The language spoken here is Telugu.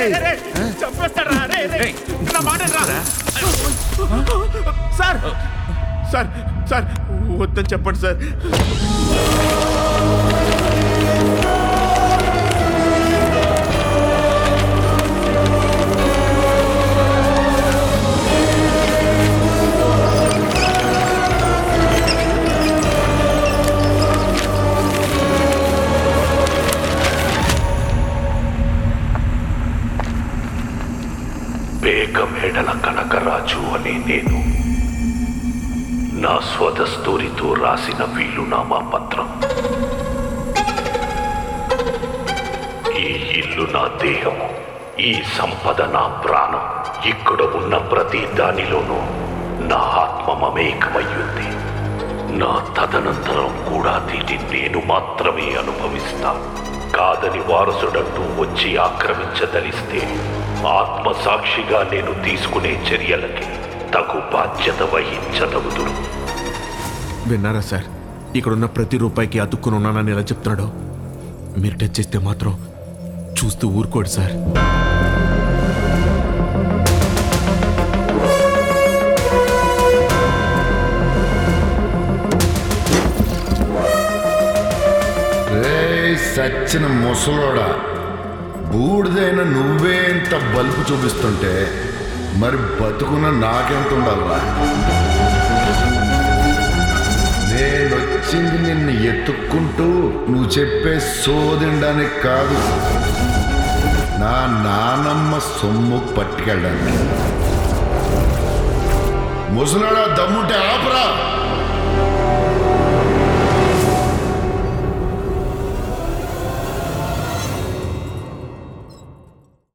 చంపేస్తారా రే రే నా మాట రా సార్ సార్ సార్ వద్దని చెప్పండి సార్ బేగమేడల కనకరాజు అనే నేను నా స్వదస్తూరితో రాసిన వీలునామా పత్రం ఈ ఇల్లు నా దేహము ఈ సంపద నా ప్రాణం ఇక్కడ ఉన్న ప్రతి దానిలోనూ నా ఆత్మ మమేకమయ్యుంది నా తదనంతరం కూడా దీన్ని నేను మాత్రమే అనుభవిస్తా కాదని వారసుడంటూ వచ్చి ఆక్రమించదలిస్తే ఆత్మ సాక్షిగా నేను తీసుకునే చర్యలకి తగు బాధ్యత వహించదగుదురు విన్నారా సార్ ఇక్కడున్న ప్రతి రూపాయికి అతుక్కుని ఉన్నానని ఎలా చెప్తున్నాడు మీరు టచ్ చేస్తే మాత్రం చూస్తూ ఊరుకోడు సార్ రే సచ్చిన ముసలోడా బూడిదైన నువ్వే ఇంత బల్బు చూపిస్తుంటే మరి బతుకున్న నాకెంత ఉండాలరా నేనొచ్చింది నిన్ను ఎత్తుక్కుంటూ నువ్వు చెప్పే సోదిండానికి కాదు నా నానమ్మ సొమ్ము పట్టుకెళ్ళడానికి ముసలాడా దమ్ముంటే ఆపరా